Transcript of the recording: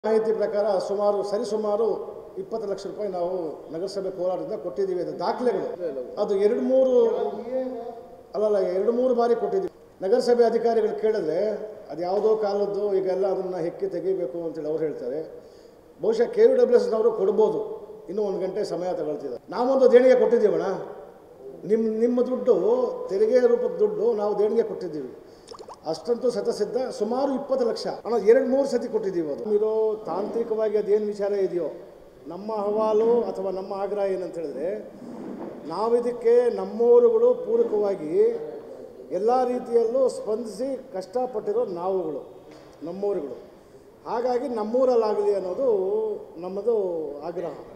ಮಾಹಿತಿ ಪ್ರಕಾರ ಸುಮಾರು ಸರಿಸುಮಾರು ಇಪ್ಪತ್ತು ಲಕ್ಷ ರೂಪಾಯಿ ನಾವು ನಗರಸಭೆ ಕೋಲಾರದಿಂದ ಕೊಟ್ಟಿದ್ದೀವಿ ಅದು ದಾಖಲೆಗಳು ಅದು ಎರಡು ಮೂರು ಅಲ್ಲಲ್ಲ ಎರಡು ಮೂರು ಬಾರಿ ಕೊಟ್ಟಿದ್ದೀವಿ ನಗರಸಭೆ ಅಧಿಕಾರಿಗಳು ಕೇಳಿದ್ರೆ ಅದು ಯಾವುದೋ ಕಾಲದ್ದು ಈಗೆಲ್ಲ ಅದನ್ನು ಹೆಕ್ಕಿ ತೆಗಿಬೇಕು ಅಂತೇಳಿ ಅವ್ರು ಹೇಳ್ತಾರೆ ಬಹುಶಃ ಕೆ ವಿ ಡಬ್ಲ್ಯೂ ಎಸ್ನವರು ಕೊಡ್ಬೋದು ಇನ್ನೂ ಒಂದು ಗಂಟೆ ಸಮಯ ತಗೊಳ್ತಿದ್ದಾರೆ ನಾವೊಂದು ದೇಣಿಗೆ ಕೊಟ್ಟಿದ್ದೀವಣ್ಣ ನಿಮ್ಮ ನಿಮ್ಮ ದುಡ್ಡು ತೆರಿಗೆ ರೂಪದ ದುಡ್ಡು ನಾವು ದೇಣಿಗೆ ಕೊಟ್ಟಿದ್ದೀವಿ ಅಷ್ಟಂತೂ ಸತಸಿದ್ಧ ಸುಮಾರು ಇಪ್ಪತ್ತು ಲಕ್ಷ ಅಣ್ಣ ಎರಡು ಮೂರು ಸತಿ ಕೊಟ್ಟಿದ್ದೀವಿ ಅದು ಇರೋ ತಾಂತ್ರಿಕವಾಗಿ ಅದೇನು ವಿಚಾರ ಇದೆಯೋ ನಮ್ಮ ಅಹವಾಲು ಅಥವಾ ನಮ್ಮ ಆಗ್ರಹ ಏನಂತ ಹೇಳಿದ್ರೆ ನಾವಿದಕ್ಕೆ ನಮ್ಮವರುಗಳು ಪೂರಕವಾಗಿ ಎಲ್ಲ ರೀತಿಯಲ್ಲೂ ಸ್ಪಂದಿಸಿ ಕಷ್ಟಪಟ್ಟಿರೋ ನಾವುಗಳು ನಮ್ಮೂರುಗಳು ಹಾಗಾಗಿ ನಮ್ಮೂರಲ್ಲಾಗಲಿ ಅನ್ನೋದು ನಮ್ಮದು ಆಗ್ರಹ